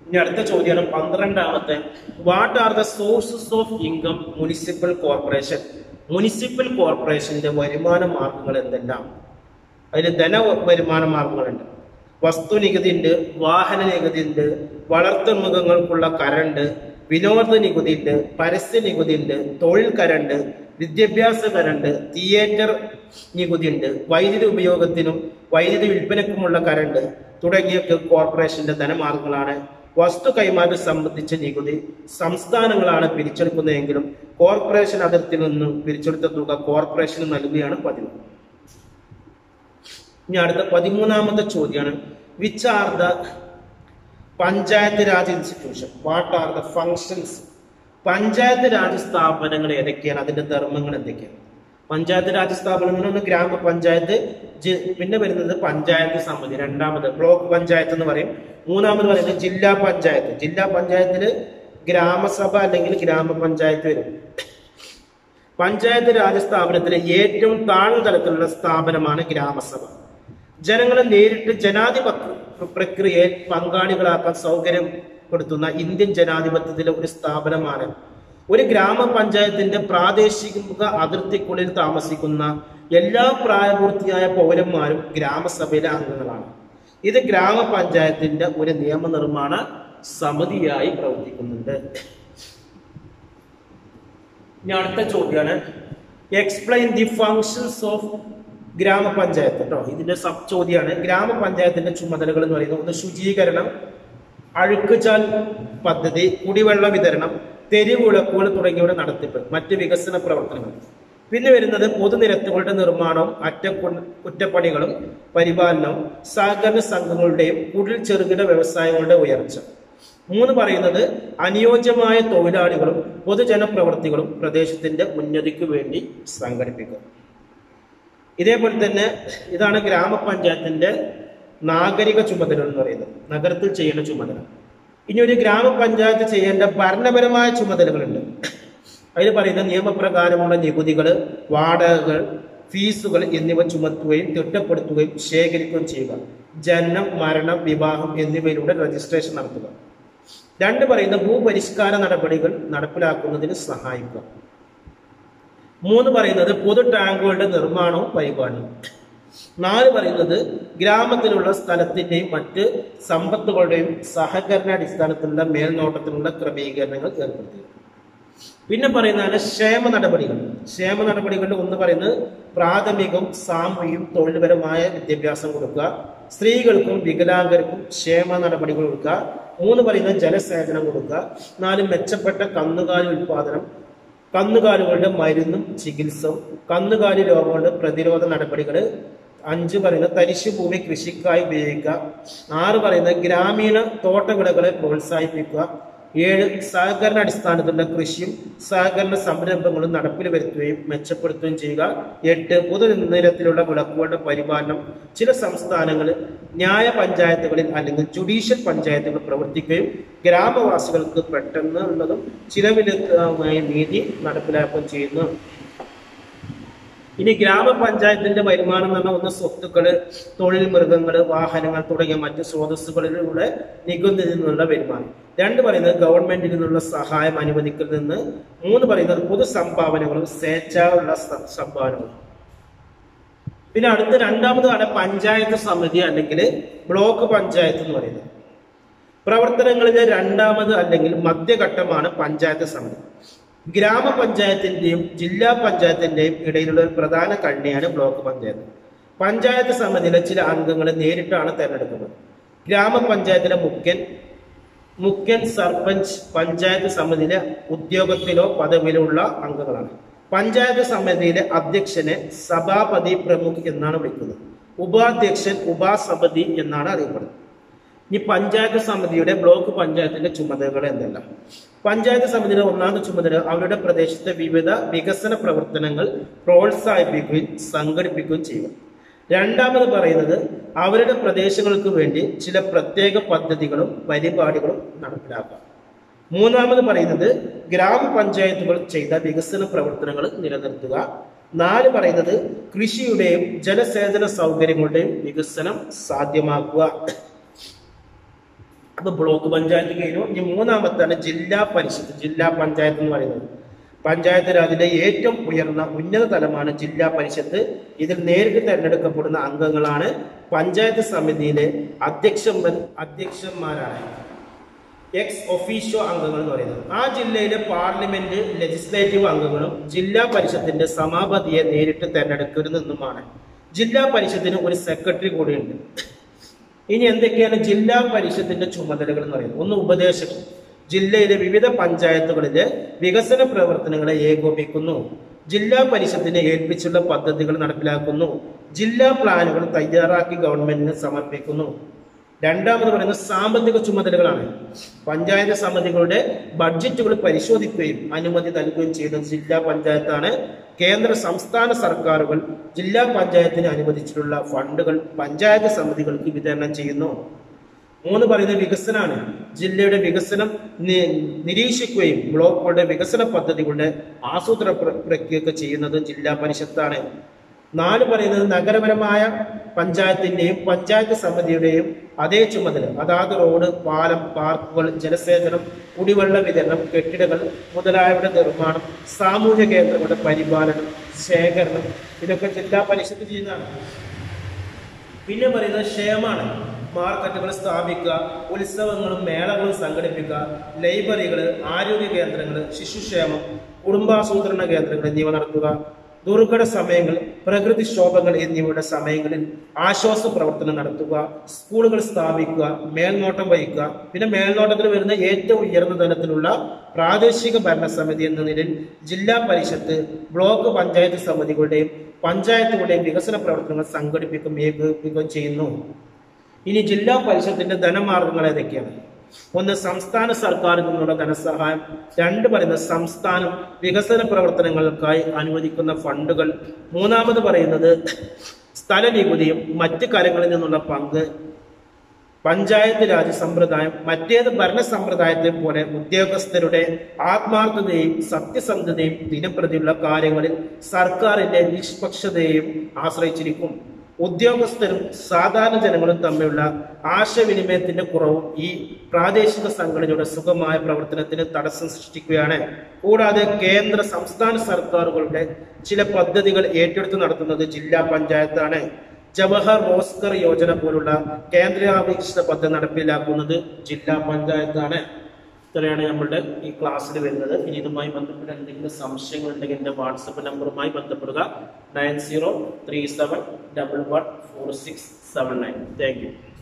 ഇനി അടുത്ത ചോദ്യമാണ് പന്ത്രണ്ടാമത്തെ what are the sources of income municipal corporation municipal കോർപ്പറേഷന്റെ വരുമാന മാർഗങ്ങൾ എന്തെല്ലാം അതിൽ ധന വരുമാന മാർഗങ്ങളുണ്ട് വസ്തു നികുതി ഉണ്ട് വാഹന നികുതി ഉണ്ട് വളർത്തുമൃഗങ്ങൾക്കുള്ള കരണ്ട് വിനോദ നികുതി ഉണ്ട് പരസ്യ നികുതി ഉണ്ട് തൊഴിൽ കരണ്ട് വിദ്യാഭ്യാസ കരണ്ട് തിയേറ്റർ നികുതി ഉണ്ട് വൈദ്യുതി ഉപയോഗത്തിനും വൈദ്യുതി വിൽപ്പനക്കുമുള്ള കരണ്ട് തുടങ്ങിയൊക്കെ കോർപ്പറേഷന്റെ ധനമാർഗങ്ങളാണ് വസ്തു കൈമാറ്റം സംബന്ധിച്ച നികുതി സംസ്ഥാനങ്ങളാണ് പിരിച്ചെടുക്കുന്നതെങ്കിലും കോർപ്പറേഷൻ അതിർത്തിയിൽ നിന്നും പിരിച്ചെടുത്ത തുക കോർപ്പറേഷന് നൽകുകയാണ് പതിവ് ഇനി അടുത്ത പതിമൂന്നാമത്തെ ചോദ്യമാണ് which are the panchayat raj institution what are the functions panchayat raj സ്ഥാപനങ്ങൾ ഏതൊക്കെയാണ് അതിന്റെ ധർമ്മങ്ങൾ എന്തൊക്കെയാണ് പഞ്ചായത്ത് രാജ് സ്ഥാപനങ്ങൾ ഒന്ന് ഗ്രാമപഞ്ചായത്ത് ജി- പിന്നെ വരുന്നത് പഞ്ചായത്ത് സമിതി രണ്ടാമത് ബ്ലോക്ക് പഞ്ചായത്ത് എന്ന് പറയും മൂന്നാമത് പറയുന്നത് ജില്ലാ പഞ്ചായത്ത് ജില്ലാ പഞ്ചായത്തിൽ ഗ്രാമസഭ അല്ലെങ്കിൽ ഗ്രാമപഞ്ചായത്ത് വരും പഞ്ചായത്ത് രാജ് സ്ഥാപനത്തിലെ ഏറ്റവും താഴ്ന്ന തലത്തിലുള്ള സ്ഥാപനമാണ് ഗ്രാമസഭ ജനങ്ങളെ നേരിട്ട് ജനാധിപത്യ പ്രക്രിയയിൽ പങ്കാളികളാക്കാൻ സൗകര്യപ്പെടുത്തുന്ന ഇന്ത്യൻ ജനാധിപത്യത്തിലെ ഒരു സ്ഥാപനമാണ് ഒരു ഗ്രാമപഞ്ചായത്തിന്റെ പ്രാദേശിക അതിർത്തിക്കുള്ളിൽ താമസിക്കുന്ന എല്ലാ പ്രായപൂർത്തിയായ പൗരന്മാരും ഗ്രാമസഭയിലെ അംഗങ്ങളാണ് ഇത് ഗ്രാമപഞ്ചായത്തിന്റെ ഒരു നിയമനിർമ്മാണ സമിതിയായി പ്രവർത്തിക്കുന്നുണ്ട് ഇനി അടുത്ത ചോദ്യമാണ് എക്സ്പ്ലെയിൻ ദി ഫങ്ഷൻസ് ഓഫ് ഗ്രാമപഞ്ചായത്ത് കേട്ടോ ഇതിന്റെ സബ് ചോദ്യമാണ് ഗ്രാമപഞ്ചായത്തിന്റെ ചുമതലകൾ എന്ന് പറയുന്നത് ഒന്ന് ശുചീകരണം അഴുക്കുചാൽ പദ്ധതി കുടിവെള്ള വിതരണം തെരുവിളക്കുകൾ തുടങ്ങിയവയുടെ നടത്തിപ്പ് മറ്റ് വികസന പ്രവർത്തനങ്ങൾ പിന്നെ വരുന്നത് പൊതുനിരത്തുകളുടെ നിർമ്മാണവും അറ്റ കുറ്റപ്പണികളും പരിപാലനവും സഹകരണ സംഘങ്ങളുടെയും കുടിൽ ചെറുകിട വ്യവസായങ്ങളുടെ ഉയർച്ച മൂന്ന് പറയുന്നത് അനുയോജ്യമായ തൊഴിലാളികളും പൊതുജനപ്രവർത്തികളും പ്രദേശത്തിന്റെ ഉന്നതിക്ക് വേണ്ടി സംഘടിപ്പിക്കുക ഇതേപോലെ തന്നെ ഇതാണ് ഗ്രാമപഞ്ചായത്തിന്റെ നാഗരിക ചുമതല എന്ന് പറയുന്നത് നഗരത്തിൽ ചെയ്യേണ്ട ചുമതല ഇനി ഒരു ഗ്രാമപഞ്ചായത്ത് ചെയ്യേണ്ട ഭരണപരമായ ചുമതലകളുണ്ട് അതിൽ പറയുന്ന നിയമപ്രകാരമുള്ള നികുതികൾ വാടകകൾ ഫീസുകൾ എന്നിവ ചുമത്തുകയും തിട്ടപ്പെടുത്തുകയും ശേഖരിക്കുകയും ചെയ്യുക ജനനം മരണം വിവാഹം എന്നിവയിലൂടെ രജിസ്ട്രേഷൻ നടത്തുക രണ്ട് പറയുന്ന ഭൂപരിഷ്കാര നടപടികൾ നടപ്പിലാക്കുന്നതിന് സഹായിക്കുക മൂന്ന് പറയുന്നത് പൊതു ടാങ്കുകളുടെ നിർമ്മാണവും പരിപാലനവും നാല് പറയുന്നത് ഗ്രാമത്തിലുള്ള സ്ഥലത്തിന്റെയും മറ്റ് സമ്പത്തുകളുടെയും സഹകരണ അടിസ്ഥാനത്തിലുള്ള മേൽനോട്ടത്തിലുള്ള ക്രമീകരണങ്ങൾ ഏർപ്പെടുത്തുക പിന്നെ പറയുന്നതാണ് ക്ഷേമ നടപടികൾ ക്ഷേമ നടപടികളിൽ ഒന്ന് പറയുന്നത് പ്രാഥമികവും സാമൂഹികവും തൊഴിൽപരമായ വിദ്യാഭ്യാസം കൊടുക്കുക സ്ത്രീകൾക്കും വികലാംഗർക്കും ക്ഷേമ നടപടികൾ കൊടുക്കുക മൂന്ന് പറയുന്നത് ജലസേചനം കൊടുക്കുക നാല് മെച്ചപ്പെട്ട കന്നുകാലി ഉൽപാദനം കന്നുകാലികളുടെ മരുന്നും ചികിത്സവും കന്നുകാലി രോഗങ്ങളുടെ പ്രതിരോധ നടപടികൾ അഞ്ച് പറയുന്നത് തരിശു ഭൂമി കൃഷിക്കായി ഉപയോഗിക്കുക ആറ് പറയുന്നത് ഗ്രാമീണ തോട്ടവിളകളെ പ്രോത്സാഹിപ്പിക്കുക ഏഴ് സഹകരണ അടിസ്ഥാനത്തിലുള്ള കൃഷിയും സഹകരണ സംരംഭങ്ങളും നടപ്പിൽ വരുത്തുകയും മെച്ചപ്പെടുത്തുകയും ചെയ്യുക എട്ട് പൊതുനിരത്തിലുള്ള വിളക്കുകളുടെ പരിപാലനം ചില സംസ്ഥാനങ്ങളിൽ ന്യായ പഞ്ചായത്തുകളിൽ അല്ലെങ്കിൽ ജുഡീഷ്യൽ പഞ്ചായത്തുകൾ പ്രവർത്തിക്കുകയും ഗ്രാമവാസികൾക്ക് പെട്ടെന്നുള്ളതും ചിലവിലമായ നീതി നടപ്പിലാക്കുകയും ചെയ്യുന്നു ഇനി ഗ്രാമപഞ്ചായത്തിന്റെ വരുമാനം എന്ന് പറഞ്ഞാൽ ഒന്ന് സ്വത്തുക്കള് തൊഴിൽ മൃഗങ്ങള് വാഹനങ്ങൾ തുടങ്ങിയ മറ്റ് സ്രോതസ്സുകളിലൂടെ നികുതിയിൽ നിന്നുള്ള വരുമാനം രണ്ട് പറയുന്നത് ഗവൺമെന്റിൽ നിന്നുള്ള സഹായം അനുവദിക്കൽ നിന്ന് മൂന്ന് പറയുന്നത് പൊതു സംഭാവനകളും സ്വേച്ഛയുള്ള സ- സംഭാവനകളും പിന്നെ അടുത്ത രണ്ടാമതാണ് പഞ്ചായത്ത് സമിതി അല്ലെങ്കിൽ ബ്ലോക്ക് പഞ്ചായത്ത് എന്ന് പറയുന്നത് പ്രവർത്തനങ്ങളിലെ രണ്ടാമത് അല്ലെങ്കിൽ മധ്യഘട്ടമാണ് പഞ്ചായത്ത് സമിതി ഗ്രാമപഞ്ചായത്തിന്റെയും ജില്ലാ പഞ്ചായത്തിന്റെയും ഇടയിലുള്ള ഒരു പ്രധാന കണ്ണിയാണ് ബ്ലോക്ക് പഞ്ചായത്ത് പഞ്ചായത്ത് സമിതിയിലെ ചില അംഗങ്ങളെ നേരിട്ടാണ് തെരഞ്ഞെടുക്കുന്നത് ഗ്രാമപഞ്ചായത്തിലെ മുഖ്യൻ മുഖ്യൻ സർപഞ്ച് പഞ്ചായത്ത് സമിതിയിലെ ഉദ്യോഗത്തിലോ പദവിയിലോ ഉള്ള അംഗങ്ങളാണ് പഞ്ചായത്ത് സമിതിയിലെ അധ്യക്ഷനെ സഭാപതി പ്രമുഖ് എന്നാണ് വിളിക്കുന്നത് ഉപാധ്യക്ഷൻ ഉപാസമിതി എന്നാണ് അറിയപ്പെടുന്നത് ഇനി പഞ്ചായത്ത് സമിതിയുടെ ബ്ലോക്ക് പഞ്ചായത്തിന്റെ ചുമതലകൾ എന്തെല്ലാം പഞ്ചായത്ത് സമിതിയുടെ ഒന്നാമത്തെ ചുമതല അവരുടെ പ്രദേശത്തെ വിവിധ വികസന പ്രവർത്തനങ്ങൾ പ്രോത്സാഹിപ്പിക്കുകയും സംഘടിപ്പിക്കുകയും ചെയ്യുക രണ്ടാമത് പറയുന്നത് അവരുടെ പ്രദേശങ്ങൾക്ക് വേണ്ടി ചില പ്രത്യേക പദ്ധതികളും പരിപാടികളും നടപ്പിലാക്കുക മൂന്നാമത് പറയുന്നത് ഗ്രാമപഞ്ചായത്തുകൾ ചെയ്ത വികസന പ്രവർത്തനങ്ങൾ നിലനിർത്തുക നാല് പറയുന്നത് കൃഷിയുടെയും ജലസേചന സൗകര്യങ്ങളുടെയും വികസനം സാധ്യമാക്കുക അപ്പൊ ബ്ലോക്ക് പഞ്ചായത്ത് കഴിഞ്ഞു ഇനി മൂന്നാമത്താണ് ജില്ലാ പരിഷത്ത് ജില്ലാ പഞ്ചായത്ത് എന്ന് പറയുന്നത് പഞ്ചായത്ത് രാജിന്റെ ഏറ്റവും ഉയർന്ന ഉന്നത തലമാണ് ജില്ലാ പരിഷത്ത് ഇതിൽ നേരിട്ട് തെരഞ്ഞെടുക്കപ്പെടുന്ന അംഗങ്ങളാണ് പഞ്ചായത്ത് സമിതിയിലെ അധ്യക്ഷന്മാർ അധ്യക്ഷന്മാരാണ് എക്സ് ഒഫീഷ്യോ അംഗങ്ങൾ എന്ന് പറയുന്നത് ആ ജില്ലയിലെ പാർലമെന്റ് ലെജിസ്ലേറ്റീവ് അംഗങ്ങളും ജില്ലാ പരിഷത്തിന്റെ സഭാപതിയെ നേരിട്ട് തെരഞ്ഞെടുക്കുന്നതെന്നുമാണ് ജില്ലാ പരിഷത്തിന് ഒരു സെക്രട്ടറി കൂടിയുണ്ട് ഇനി എന്തൊക്കെയാണ് ജില്ലാ പരിഷത്തിന്റെ ചുമതലകൾ എന്ന് പറയുന്നത് ഒന്ന് ഉപദേശകം ജില്ലയിലെ വിവിധ പഞ്ചായത്തുകളിലെ വികസന പ്രവർത്തനങ്ങളെ ഏകോപിക്കുന്നു ജില്ലാ പരിഷത്തിനെ ഏൽപ്പിച്ചുള്ള പദ്ധതികൾ നടപ്പിലാക്കുന്നു ജില്ലാ പ്ലാനുകൾ തയ്യാറാക്കി ഗവൺമെന്റിന് സമർപ്പിക്കുന്നു രണ്ടാമത് പറയുന്നത് സാമ്പത്തിക ചുമതലകളാണ് പഞ്ചായത്ത് സമിതികളുടെ ബഡ്ജറ്റുകൾ പരിശോധിക്കുകയും അനുമതി നൽകുകയും ചെയ്യുന്നത് ജില്ലാ പഞ്ചായത്താണ് കേന്ദ്ര സംസ്ഥാന സർക്കാരുകൾ ജില്ലാ പഞ്ചായത്തിന് അനുവദിച്ചിട്ടുള്ള ഫണ്ടുകൾ പഞ്ചായത്ത് സമിതികൾക്ക് വിതരണം ചെയ്യുന്നു മൂന്ന് പറയുന്നത് വികസനമാണ് ജില്ലയുടെ വികസനം നി- നിരീക്ഷിക്കുകയും ബ്ലോക്കുകളുടെ വികസന പദ്ധതികളുടെ ആസൂത്രണ പ്ര- പ്രക്രിയയൊക്കെ ചെയ്യുന്നത് ജില്ലാ പരിഷത്താണ് നാല് പറയുന്നത് നഗരപരമായ പഞ്ചായത്തിന്റെയും പഞ്ചായത്ത് സമിതിയുടെയും അതേ ചുമതല അതാത് റോഡ് പാലം പാർക്കുകൾ ജലസേചനം കുടിവെള്ള വിതരണം കെട്ടിടങ്ങൾ മുതലായവയുടെ നിർമ്മാണം സാമൂഹ്യ കേന്ദ്രങ്ങളുടെ പരിപാലനം ശേഖരണം ഇതൊക്കെ ജില്ലാ പരിഷത്ത് ചെയ്യുന്നതാണ് പിന്നെ പറയുന്നത് ക്ഷേമാണ് മാർക്കറ്റുകൾ സ്ഥാപിക്കുക ഉത്സവങ്ങളും മേളകളും സംഘടിപ്പിക്കുക ലൈബ്രറികൾ ആരോഗ്യ കേന്ദ്രങ്ങൾ ശിശുക്ഷേമം കുടുംബാസൂത്രണ കേന്ദ്രങ്ങൾ എന്നിവ നടത്തുക ദുർഘട സമയങ്ങൾ പ്രകൃതിക്ഷോഭങ്ങൾ എന്നിവയുടെ സമയങ്ങളിൽ ആശ്വാസ പ്രവർത്തനം നടത്തുക സ്കൂളുകൾ സ്ഥാപിക്കുക മേൽനോട്ടം വഹിക്കുക പിന്നെ മേൽനോട്ടത്തിൽ വരുന്ന ഏറ്റവും ഉയർന്ന തലത്തിലുള്ള പ്രാദേശിക ഭരണസമിതി എന്ന നിലയിൽ ജില്ലാ പരിഷത്ത് ബ്ലോക്ക് പഞ്ചായത്ത് സമിതികളുടെയും പഞ്ചായത്തുകളുടെയും വികസന പ്രവർത്തനങ്ങൾ സംഘടിപ്പിക്കുകയും ഏകോപിപ്പിക്കുകയും ചെയ്യുന്നു ഇനി ജില്ലാ പരിഷത്തിന്റെ ധനമാർഗങ്ങൾ ഏതൊക്കെയാണ് ഒന്ന് സംസ്ഥാന സർക്കാരിൽ നിന്നുള്ള ധനസഹായം രണ്ട് പറയുന്നത് സംസ്ഥാനം വികസന പ്രവർത്തനങ്ങൾക്കായി അനുവദിക്കുന്ന ഫണ്ടുകൾ മൂന്നാമത് പറയുന്നത് സ്ഥല നികുതിയും മറ്റ് കാര്യങ്ങളിൽ നിന്നുള്ള പങ്ക് പഞ്ചായത്ത് രാജ് സമ്പ്രദായം മറ്റേത് ഭരണ സമ്പ്രദായത്തെ പോലെ ഉദ്യോഗസ്ഥരുടെ ആത്മാർത്ഥതയും സത്യസന്ധതയും ദിനപ്രതിയുള്ള കാര്യങ്ങളിൽ സർക്കാരിന്റെ നിഷ്പക്ഷതയെയും ആശ്രയിച്ചിരിക്കും ഉദ്യോഗസ്ഥരും സാധാരണ ജനങ്ങളും തമ്മിലുള്ള ആശയവിനിമയത്തിന്റെ കുറവും ഈ പ്രാദേശിക സംഘടനയുടെ സുഗമമായ പ്രവർത്തനത്തിന് തടസ്സം സൃഷ്ടിക്കുകയാണ് കൂടാതെ കേന്ദ്ര സംസ്ഥാന സർക്കാരുകളുടെ ചില പദ്ധതികൾ ഏറ്റെടുത്ത് നടത്തുന്നത് ജില്ലാ പഞ്ചായത്താണ് ജവഹർ റോസ്കർ യോജന പോലുള്ള കേന്ദ്രാവിഷ്ഠ പദ്ധതി നടപ്പിലാക്കുന്നത് ജില്ലാ പഞ്ചായത്താണ് ഇത്രയാണ് നമ്മളുടെ ഈ ക്ലാസ്സിൽ വരുന്നത് ഇനി ഇതുമായി ബന്ധപ്പെട്ട എന്തെങ്കിലും സംശയങ്ങൾ ഉണ്ടെങ്കിൽ എൻ്റെ വാട്സപ്പ് നമ്പറുമായി ബന്ധപ്പെടുക nine zero three seven double one four six seven nine thank U